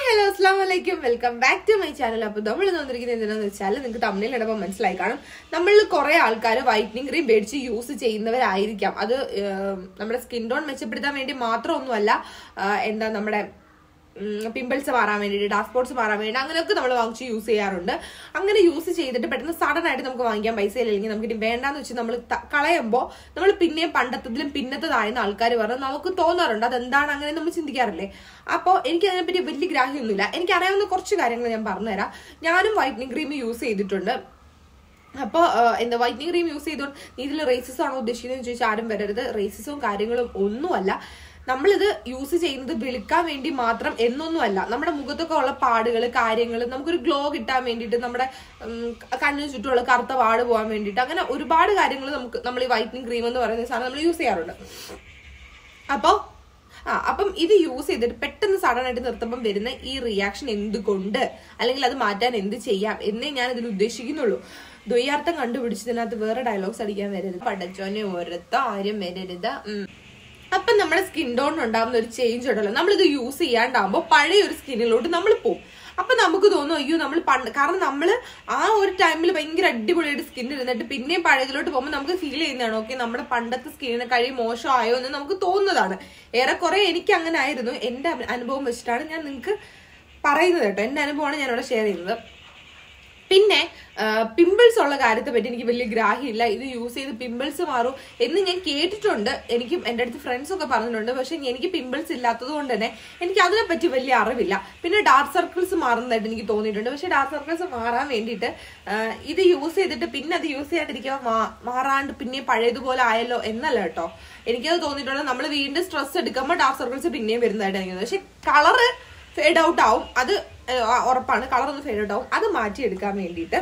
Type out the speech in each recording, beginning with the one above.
Hello അസ്ലാം വലൈക്കും welcome back to my channel അപ്പോൾ നമ്മൾ ഇന്ന് വന്നിരിക്കുന്നത് എന്തിനാന്ന് വെച്ചാൽ നിങ്ങൾക്ക് തമിഴിൽ ഇടമ്പോൾ മനസ്സിലായി കാണും നമ്മളിൽ കുറെ ആൾക്കാർ വൈറ്റനിങ് ക്രീം മേടിച്ച് യൂസ് ചെയ്യുന്നവരായിരിക്കാം അത് ഏം, നമ്മുടെ സ്കിൻ ടോൺ മെച്ചപ്പെടുത്താൻ വേണ്ടി മാത്രമൊന്നുമല്ല ആ, എന്താ നമ്മുടെ പിമ്പിൾസ് മാറാൻ വേണ്ടിയിട്ട് ഡാർക്ക് സ്പോട്സ് മാറാൻ വേണ്ടി അങ്ങനെയൊക്കെ നമ്മൾ വാങ്ങിച്ച് യൂസ് ചെയ്യാറുണ്ട് അങ്ങനെ യൂസ് ചെയ്തിട്ട് പെട്ടെന്ന് സഡൻ ആയിട്ട് നമുക്ക് വാങ്ങിക്കാൻ പൈസ ഇല്ലെങ്കിൽ നമുക്ക് ഇനി വേണ്ടാന്ന് വെച്ച് നമ്മൾ കളയുമ്പോൾ നമ്മൾ പിന്നെയും പണ്ടത്തതിലും പിന്നത്തതായെന്ന് ആൾക്കാർ പറഞ്ഞു നമുക്ക് തോന്നാറുണ്ട് അതെന്താണ് അങ്ങനെ നമ്മൾ ചിന്തിക്കാറില്ലേ അപ്പോൾ എനിക്ക് അതിനെപ്പറ്റി വലിയ ഗ്രാഹ്യമൊന്നുമില്ല എനിക്ക് അറിയാവുന്ന കുറച്ച് കാര്യങ്ങൾ ഞാൻ പറഞ്ഞുതരാം ഞാനും വൈറ്റനിങ് ക്രീം യൂസ് ചെയ്തിട്ടുണ്ട് അപ്പോൾ എന്താ വൈറ്റനിങ് ക്രീം യൂസ് ചെയ്തോണ്ട് നീ ഇതിൽ റേസിസ് ആണോ ഉദ്ദേശിക്കുന്നത് ചോദിച്ചാൽ ആരും വരരുത് റേസിസും കാര്യങ്ങളും ഒന്നുമല്ല നമ്മളിത് യൂസ് ചെയ്യുന്നത് വെളുക്കാൻ വേണ്ടി മാത്രം എന്നൊന്നുമല്ല നമ്മുടെ മുഖത്തൊക്കെ ഉള്ള പാടുകൾ കാര്യങ്ങൾ നമുക്കൊരു ഗ്ലോ കിട്ടാൻ വേണ്ടിയിട്ട് നമ്മുടെ ഉം, കണ്ണിന് ചുറ്റുമുള്ള കറുത്ത പാട് പോകാൻ വേണ്ടിയിട്ട് അങ്ങനെ ഒരുപാട് കാര്യങ്ങൾ നമുക്ക് നമ്മൾ ഈ വൈറ്റനിങ് ക്രീം എന്ന് പറയുന്ന സാധനം നമ്മൾ യൂസ് ചെയ്യാറുണ്ട് അപ്പോൾ ആ അപ്പം ഇത് യൂസ് ചെയ്തിട്ട് പെട്ടെന്ന് സഡൻ ആയിട്ട് നിർത്തുമ്പം വരുന്ന ഈ റിയാക്ഷൻ എന്തുകൊണ്ട് അല്ലെങ്കിൽ അത് മാറ്റാൻ എന്ത് ചെയ്യാം എന്നേ ഞാൻ ഇതിൽ ഉദ്ദേശിക്കുന്നുള്ളൂ ദ്വയാർത്ഥം കണ്ടുപിടിച്ചതിനകത്ത് വേറെ ഡയലോഗ്സ് അടിക്കാൻ വരരുത് പടച്ചോനെ ഓരത്ത ആരും വരരുത് ഉം. അപ്പം നമ്മുടെ സ്കിൻ ടോൺ ഉണ്ടാകുന്ന ഒരു ചേഞ്ച് ഉണ്ടല്ലോ നമ്മളിത് യൂസ് ചെയ്യാണ്ടാകുമ്പോൾ പഴയ ഒരു സ്കിന്നിലോട്ട് നമ്മൾ പോകും അപ്പൊ നമുക്ക് തോന്നും അയ്യോ നമ്മൾ പണ്ട് കാരണം നമ്മൾ ആ ഒരു ടൈമിൽ ഭയങ്കര അടിപൊളിയായിട്ട് സ്കിൻ ഇരുന്നിട്ട് പിന്നെയും പഴയതിലോട്ട് പോകുമ്പോൾ നമുക്ക് ഫീൽ ചെയ്യുന്നതാണ് ഓക്കെ നമ്മുടെ പണ്ടത്തെ സ്കിന്നിനെ കഴി മോശമായോ എന്ന് നമുക്ക് തോന്നുന്നതാണ് ഏറെക്കുറെ എനിക്ക് അങ്ങനെ ആയിരുന്നു എന്റെ അഭി- അനുഭവം വെച്ചിട്ടാണ് ഞാൻ നിങ്ങൾക്ക് പറയുന്നത് കേട്ടോ എന്റെ അനുഭവമാണ് ഞാനിവിടെ ഷെയർ ചെയ്യുന്നത് പിന്നെ പിമ്പിൾസ് ഉള്ള കാര്യത്തെ പറ്റി എനിക്ക് വലിയ ഗ്രാഹ്യമില്ല ഇത് യൂസ് ചെയ്ത് പിമ്പിൾസ് മാറും എന്ന് ഞാൻ കേട്ടിട്ടുണ്ട് എനിക്ക് എൻ്റെ അടുത്ത് ഫ്രണ്ട്സ് ഒക്കെ പറഞ്ഞിട്ടുണ്ട് പക്ഷെ എനിക്ക് പിമ്പിൾസ് ഇല്ലാത്തത് കൊണ്ട് തന്നെ എനിക്ക് അതിനെപ്പറ്റി വലിയ അറിവില്ല പിന്നെ ഡാർക്ക് സർക്കിൾസ് മാറുന്നതായിട്ട് എനിക്ക് തോന്നിയിട്ടുണ്ട് പക്ഷെ ഡാർക്ക് സർക്കിൾസ് മാറാൻ വേണ്ടിയിട്ട് ആ, ഇത് യൂസ് ചെയ്തിട്ട് പിന്നെ അത് യൂസ് ചെയ്യാണ്ടിരിക്കുമ്പോൾ മാ- മാറാണ്ട് പിന്നെ പഴയതുപോലെ ആയല്ലോ എന്നല്ല കേട്ടോ എനിക്കത് തോന്നിയിട്ടുണ്ട് നമ്മൾ വീണ്ടും സ്ട്രെസ് എടുക്കുമ്പോൾ ഡാർക്ക് സർക്കിൾസ് പിന്നെയും വരുന്നതായിട്ട് എനിക്ക് തോന്നുന്നു പക്ഷെ കളറ് ഫേഡ് ഔട്ട് ആവും അത് ഏഹ്, ആ, ഉറപ്പാണ് കളർ ഒന്ന് ഫേഡ് ഔട്ട് ആവും അത് മാറ്റിയെടുക്കാൻ വേണ്ടിയിട്ട്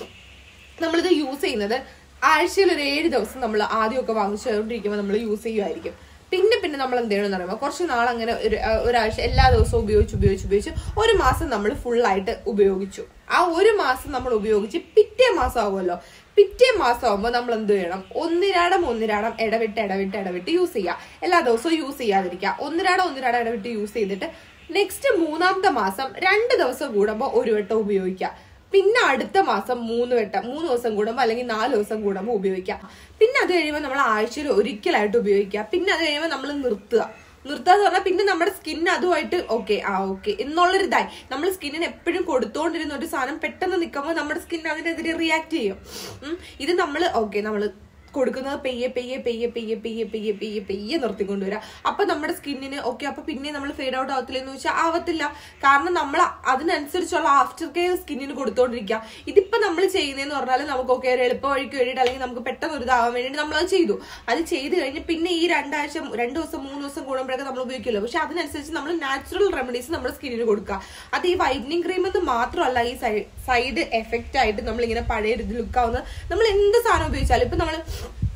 നമ്മളിത് യൂസ് ചെയ്യുന്നത് ആഴ്ചയിൽ ഒരു ഏഴ് ദിവസം നമ്മൾ ആദ്യമൊക്കെ വാങ്ങിച്ചുകൊണ്ടിരിക്കുമ്പോൾ നമ്മൾ യൂസ് ചെയ്യുമായിരിക്കും പിന്നെ പിന്നെ നമ്മൾ എന്ത് ചെയ്യണമെന്ന് പറയുമ്പോൾ കുറച്ച് നാൾ അങ്ങനെ ഒരു ആ, ഒരാഴ്ച എല്ലാ ദിവസവും ഉപയോഗിച്ച് ഉപയോഗിച്ച് ഉപയോഗിച്ച് ഒരു മാസം നമ്മൾ ഫുള്ളായിട്ട് ഉപയോഗിച്ചു ആ ഒരു മാസം നമ്മൾ ഉപയോഗിച്ച് പിറ്റേ മാസം ആവുമല്ലോ പിറ്റേ മാസം ആകുമ്പോൾ നമ്മൾ എന്ത് ചെയ്യണം ഒന്നിരാടം ഒന്നിരാടം ഇടവിട്ട് ഇടവിട്ട് ഇടവിട്ട് യൂസ് ചെയ്യുക എല്ലാ ദിവസവും യൂസ് ചെയ്യാതിരിക്കുക ഒന്നിരാടം ഒന്നിരാടം ഇടവിട്ട് യൂസ് ചെയ്തിട്ട് നെക്സ്റ്റ് മൂന്നാമത്തെ മാസം രണ്ട് ദിവസം കൂടുമ്പോൾ ഒരു വട്ടം ഉപയോഗിക്കുക പിന്നെ അടുത്ത മാസം മൂന്ന് വട്ടം മൂന്ന് ദിവസം കൂടുമ്പോൾ അല്ലെങ്കിൽ നാല് ദിവസം കൂടുമ്പോൾ ഉപയോഗിക്കാം പിന്നെ അത് കഴിയുമ്പോൾ നമ്മൾ ആഴ്ചയിൽ ഒരിക്കലായിട്ട് ഉപയോഗിക്കുക പിന്നെ അത് കഴിയുമ്പോൾ നമ്മൾ നിർത്തുക നിർത്തുക എന്ന് പറഞ്ഞാൽ പിന്നെ നമ്മുടെ സ്കിൻ അതുമായിട്ട് ഓക്കെ ആ ഓക്കെ എന്നുള്ളൊരു ഇതായി നമ്മൾ സ്കിന്നിന് എപ്പോഴും കൊടുത്തോണ്ടിരുന്ന ഒരു സാധനം പെട്ടെന്ന് നിൽക്കുമ്പോൾ നമ്മുടെ സ്കിൻ അതിനെതിരെ റിയാക്ട് ചെയ്യും ഉം. ഇത് നമ്മൾ ഓക്കെ നമ്മൾ കൊടുക്കുന്നത് പെയ്യെ പെയ്യെ പെയ്യെ പെയ്യെ പെയ്യെ പെയ്യെ പെയ്യെ പെയ്യെ നിർത്തിക്കൊണ്ടുവരിക അപ്പൊ നമ്മുടെ സ്കിന്നിന് ഓക്കെ അപ്പൊ പിന്നെ നമ്മൾ ഫെയ്ഡ് ഔട്ട് ആവത്തില്ല എന്ന് വെച്ചാൽ ആവത്തില്ല കാരണം നമ്മൾ അതിനനുസരിച്ചുള്ള ആഫ്റ്റർ കെയർ സ്കിന്നിന് കൊടുത്തോണ്ടിരിക്കുക ഇതിപ്പോ നമ്മൾ ചെയ്യുന്നതെന്ന് പറഞ്ഞാൽ നമുക്ക് ഓക്കെ ഒരു എളുപ്പ വഴിക്ക് വേണ്ടിയിട്ട് അല്ലെങ്കിൽ നമുക്ക് പെട്ടെന്ന് ഒരു ഇതാവാൻ വേണ്ടിയിട്ട് നമ്മൾ അത് ചെയ്തു അത് ചെയ്ത് കഴിഞ്ഞ് പിന്നെ ഈ രണ്ടാഴ്ച രണ്ട് ദിവസം മൂന്ന് ദിവസം കൂടുമ്പോഴൊക്കെ നമ്മൾ ഉപയോഗിക്കുമല്ലോ പക്ഷെ അതിനനുസരിച്ച് നമ്മൾ നാച്ചുറൽ റെമഡീസ് നമ്മുടെ സ്കിന്നിന് കൊടുക്കുക അത് ഈ വൈറ്റനിങ് ക്രീം എന്ന് മാത്രമല്ല ഈ സൈഡ് എഫക്റ്റ് ആയിട്ട് നമ്മൾ ഇങ്ങനെ പഴയ ഒരു ലുക്കാവുന്നത് നമ്മൾ എന്ത് സാധനം ഉപയോഗിച്ചാലും ഇപ്പൊ നമ്മൾ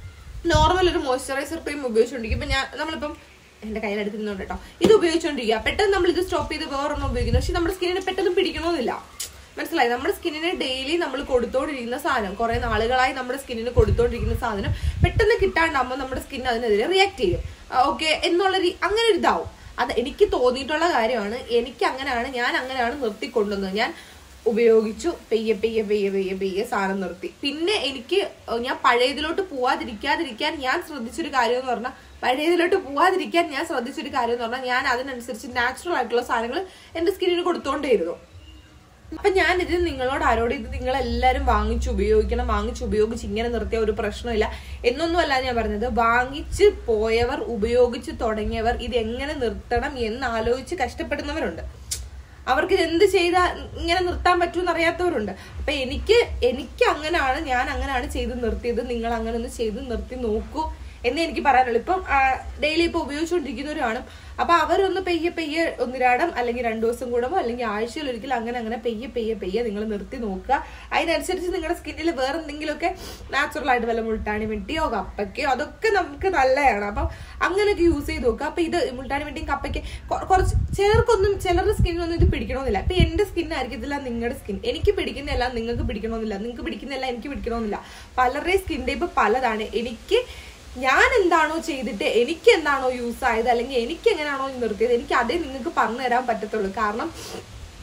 നോർമൽ ഒരു മോയ്സ്ചറൈസർ ക്രീം ഉപയോഗിച്ചുകൊണ്ടിരിക്കും ഇപ്പൊ ഞാൻ നമ്മളിപ്പം എന്റെ കയ്യിലെടുക്കുന്നുണ്ട് കേട്ടോ ഇത് ഉപയോഗിച്ചുകൊണ്ടിരിക്കുക പെട്ടെന്ന് നമ്മൾ ഇത് സ്റ്റോപ്പ് ചെയ്ത് വേറൊന്നും ഉപയോഗിക്കുന്നു പക്ഷെ നമ്മുടെ സ്കിന്നിന് പെട്ടെന്ന് പിടിക്കണമെന്നില്ല മനസ്സിലായി നമ്മുടെ സ്കിന്നിന് ഡെയിലി നമ്മൾ കൊടുത്തോണ്ടിരിക്കുന്ന സാധനം കുറെ നാളുകളായി നമ്മുടെ സ്കിന്നിന് കൊടുത്തോണ്ടിരിക്കുന്ന സാധനം പെട്ടെന്ന് കിട്ടാണ്ടാകുമ്പോൾ നമ്മുടെ സ്കിൻ അതിനെതിരെ റിയാക്ട് ചെയ്യും ഓക്കെ എന്നുള്ള രീ- അങ്ങനെ ഒരു ഇതാവും അത് എനിക്ക് തോന്നിയിട്ടുള്ള കാര്യമാണ് എനിക്ക് അങ്ങനെയാണ് ഞാൻ അങ്ങനെയാണ് നിർത്തിക്കൊണ്ടുവന്നത് ഞാൻ ഉപയോഗിച്ചു പെയ്യെ പെയ്യെ പെയ്യെ പെയ്യെ പെയ്യെ സാധനം നിർത്തി പിന്നെ എനിക്ക് ഞാൻ പഴയതിലോട്ട് പോവാതിരിക്കാതിരിക്കാൻ ഞാൻ ശ്രദ്ധിച്ചൊരു കാര്യം എന്ന് പറഞ്ഞാൽ പഴയതിലോട്ട് പോവാതിരിക്കാൻ ഞാൻ ശ്രദ്ധിച്ചൊരു കാര്യം എന്ന് പറഞ്ഞാൽ ഞാൻ അതിനനുസരിച്ച് നാച്ചുറൽ ആയിട്ടുള്ള സാധനങ്ങൾ എന്റെ സ്കിന്നിന് കൊടുത്തോണ്ടേയിരുന്നു അപ്പൊ ഞാൻ ഇത് നിങ്ങളോട് ആരോട് ഇത് നിങ്ങൾ എല്ലാവരും വാങ്ങിച്ച് ഉപയോഗിക്കണം വാങ്ങിച്ച് ഉപയോഗിച്ച് ഇങ്ങനെ നിർത്തിയ ഒരു പ്രശ്നമില്ല എന്നൊന്നുമല്ല ഞാൻ പറഞ്ഞത് വാങ്ങിച്ച് പോയവർ ഉപയോഗിച്ച് തുടങ്ങിയവർ ഇത് എങ്ങനെ നിർത്തണം എന്ന് ആലോചിച്ച് കഷ്ടപ്പെടുന്നവരുണ്ട് അവർക്ക് ഇത് എന്ത് ചെയ്താൽ ഇങ്ങനെ നിർത്താൻ പറ്റുമെന്ന് അറിയാത്തവരുണ്ട് അപ്പൊ എനിക്ക് എനിക്ക് അങ്ങനെയാണ് ഞാൻ അങ്ങനെയാണ് ചെയ്ത് നിർത്തിയത് നിങ്ങൾ അങ്ങനെ ഒന്ന് ചെയ്ത് നിർത്തി നോക്കൂ എന്നേ എനിക്ക് പറയാനുള്ളൂ ഇപ്പം ഡെയിലി ഇപ്പൊ ഉപയോഗിച്ചുകൊണ്ടിരിക്കുന്നവരാണ് അപ്പൊ അവരൊന്ന് പെയ്യെ പെയ്യെ ഒന്നിരാടം അല്ലെങ്കിൽ രണ്ടു ദിവസം കൂടുമ്പോൾ അല്ലെങ്കിൽ ആഴ്ചയിൽ ഒരിക്കലും അങ്ങനെ അങ്ങനെ പെയ്യെ പെയ്യെ പെയ്യെ നിങ്ങൾ നിർത്തി നോക്കുക അതിനനുസരിച്ച് നിങ്ങളുടെ സ്കിന്നിൽ വേറെ എന്തെങ്കിലുമൊക്കെ നാച്ചുറൽ ആയിട്ട് വല്ല മുൾട്ടാണി വെട്ടിയോ കപ്പയ്ക്കോ അതൊക്കെ നമുക്ക് നല്ലതാണ് അപ്പം അങ്ങനെയൊക്കെ യൂസ് ചെയ്ത് നോക്കുക അപ്പൊ ഇത് മുൾട്ടാണി വെട്ടിയും കപ്പയ്ക്ക് കൊ- കുറച്ച് ചിലർക്കൊന്നും ചിലരുടെ സ്കിന്നൊന്നും ഇത് പിടിക്കണമെന്നില്ല ഇപ്പൊ എന്റെ സ്കിൻ ആയിരിക്കത്തില്ല നിങ്ങളുടെ സ്കിൻ എനിക്ക് പിടിക്കുന്നതല്ല നിങ്ങൾക്ക് പിടിക്കണമെന്നില്ല നിങ്ങൾക്ക് പിടിക്കുന്നതല്ല എനിക്ക് പിടിക്കണമെന്നില്ല പലരുടെയും സ്കിൻ ടൈപ്പ് പലതാണ് എനിക്ക് ഞാൻ എന്താണോ ചെയ്തിട്ട് എനിക്ക് എന്താണോ യൂസ് ആയത് അല്ലെങ്കിൽ എനിക്ക് എങ്ങനെയാണോ നിർത്തിയത് എനിക്ക് അതേ നിങ്ങൾക്ക് പറഞ്ഞു തരാൻ പറ്റത്തുള്ളൂ കാരണം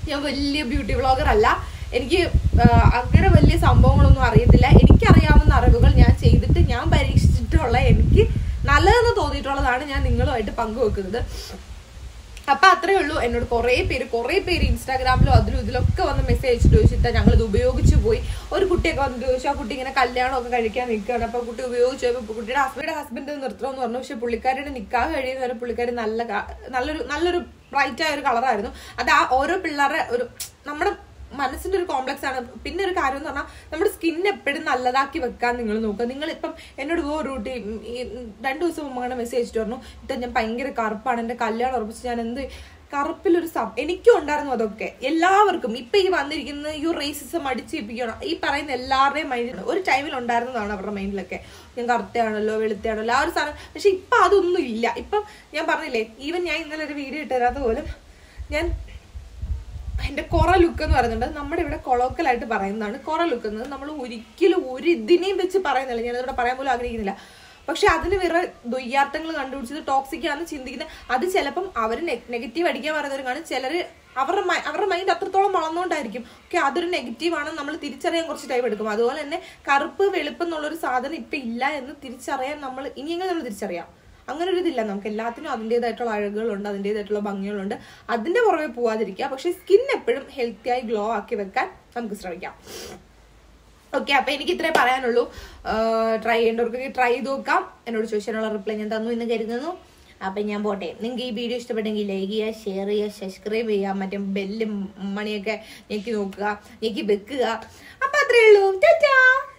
ഞാൻ വലിയ ബ്യൂട്ടി വ്ളോഗർ അല്ല എനിക്ക് ആ, അങ്ങനെ വലിയ സംഭവങ്ങളൊന്നും അറിയത്തില്ല എനിക്കറിയാവുന്ന അറിവുകൾ ഞാൻ ചെയ്തിട്ട് ഞാൻ പരീക്ഷിച്ചിട്ടുള്ള എനിക്ക് നല്ലതെന്ന് തോന്നിയിട്ടുള്ളതാണ് ഞാൻ നിങ്ങളുമായിട്ട് പങ്കുവെക്കുന്നത് അപ്പൊ അത്രേ ഉള്ളൂ എന്നോട് കുറെ പേര് കുറെ പേര് ഇൻസ്റ്റാഗ്രാമിലും അതിലും ഇതിലൊക്കെ വന്ന് മെസ്സേജ് അയച്ചിട്ട് ചോദിച്ചിട്ട് ഞങ്ങൾ ഇത് ഉപയോഗിച്ചു പോയി ഒരു കുട്ടിയൊക്കെ വന്നിട്ട് ചോദിച്ചു ആ കുട്ടി ഇങ്ങനെ കല്യാണമൊക്കെ കഴിക്കാൻ നിൽക്കുകയാണ് അപ്പൊ കുട്ടി ഉപയോഗിച്ചു പോയപ്പോ കുട്ടിയുടെ ഹസ്ബൻഡ് ഹസ്ബൻഡ് നിർത്തണമെന്ന് പറഞ്ഞു പക്ഷെ പുള്ളിക്കാരുടെ നിക്കാഹ് കഴിയുന്ന വരെ പുള്ളിക്കാരി നല്ല ക- നല്ലൊരു നല്ലൊരു ബ്രൈറ്റ് ആയ ഒരു കളറായിരുന്നു അത് ആ ഓരോ പിള്ളേരുടെ ഒരു നമ്മുടെ മനസ്സിന്റെ ഒരു കോംപ്ലക്സ് ആണ് പിന്നെ ഒരു കാര്യം എന്ന് പറഞ്ഞാൽ നമ്മുടെ സ്കിൻ എപ്പോഴും നല്ലതാക്കി വെക്കാൻ നിങ്ങൾ നോക്കുക നിങ്ങൾ ഇപ്പം എന്നോട് പോ റൂട്ടി ഈ രണ്ടു ദിവസം മുമ്പ് അങ്ങനെ മെസ്സേജ് അയച്ചിട്ട് പറഞ്ഞു ഇട്ട് ഞാൻ ഭയങ്കര കറുപ്പാണ് എന്റെ കല്യാണം ഉറപ്പിച്ച് ഞാൻ എന്ത് കറുപ്പിലൊരു സം എനിക്കും ഉണ്ടായിരുന്നു അതൊക്കെ എല്ലാവർക്കും ഇപ്പൊ ഈ വന്നിരിക്കുന്ന ഈ റേസിസം അടിച്ചേൽപ്പിക്കണം ഈ പറയുന്ന എല്ലാവരുടെയും മൈൻഡിൽ ഒരു ടൈമിൽ ഉണ്ടായിരുന്നതാണ് അവരുടെ മൈൻഡിലൊക്കെ ഞാൻ കറുത്തയാണല്ലോ വെളുത്തയാണല്ലോ ആ ഒരു സാധനം പക്ഷെ ഇപ്പൊ അതൊന്നും ഇല്ല ഇപ്പം ഞാൻ പറഞ്ഞില്ലേ ഈവൻ ഞാൻ ഇന്നലെ ഒരു വീഡിയോ ഇട്ടതിനകത്ത് പോലും ഞാൻ എന്റെ കൊറ ലുക്ക് എന്ന് പറയുന്നുണ്ട് നമ്മുടെ ഇവിടെ കൊളോക്കലായിട്ട് പറയുന്നതാണ് കൊറ ലുക്ക് എന്നത് നമ്മൾ ഒരിക്കലും ഒരു ഇതിനെയും വെച്ച് പറയുന്നില്ല ഞാനിവിടെ പറയാൻ പോലും ആഗ്രഹിക്കുന്നില്ല പക്ഷെ അതിന് വേറെ ദുയ്യാർത്ഥങ്ങൾ കണ്ടുപിടിച്ചത് ടോക്സിക് ആണെന്ന് ചിന്തിക്കുന്നത് അത് ചിലപ്പം അവർ നെഗറ്റീവ് അടിക്കാൻ പറയുന്നവരും കാണും ചിലർ അവരുടെ മൈ- അവരുടെ മൈൻഡ് അത്രത്തോളം വളർന്നുകൊണ്ടായിരിക്കും ഓക്കെ അതൊരു നെഗറ്റീവ് ആണെന്ന് നമ്മൾ തിരിച്ചറിയാൻ കുറച്ച് ടൈം എടുക്കും അതുപോലെ തന്നെ കറുപ്പ് വെളുപ്പ് എന്നുള്ളൊരു സാധനം ഇപ്പൊ ഇല്ല എന്ന് തിരിച്ചറിയാൻ നമ്മൾ ഇനിയെങ്കിലും നമ്മൾ തിരിച്ചറിയാം അങ്ങനെ ഒരു ഇതില്ല നമുക്ക് എല്ലാത്തിനും അതിൻ്റെതായിട്ടുള്ള അഴകുകളുണ്ട് അതിൻ്റെതായിട്ടുള്ള ഭംഗികളുണ്ട് അതിന്റെ പുറമെ പോവാതിരിക്കുക പക്ഷെ സ്കിൻ എപ്പോഴും ഹെൽത്തി ആയി ഗ്ലോ ആക്കി വെക്കാൻ നമുക്ക് ശ്രമിക്കാം ഓക്കെ അപ്പൊ എനിക്ക് ഇത്രേ പറയാനുള്ളൂ ട്രൈ ചെയ്യേണ്ടവർക്ക് ട്രൈ ചെയ്ത് നോക്കാം എന്നോട് ചോദിച്ചാലുള്ള റിപ്ലൈ ഞാൻ തന്നു എന്ന് കരുതുന്നു അപ്പൊ ഞാൻ പോട്ടെ നിങ്ങൾക്ക് ഈ വീഡിയോ ഇഷ്ടപ്പെട്ടെങ്കിൽ ലൈക്ക് ചെയ്യുക ഷെയർ ചെയ്യുക സബ്സ്ക്രൈബ് ചെയ്യുക മറ്റേ ബെല്ലും മണിയൊക്കെ ഞെക്കി നോക്കുക ഞെക്കി വെക്കുക അപ്പൊ അത്രേ ഉള്ളൂ ടാറ്റാ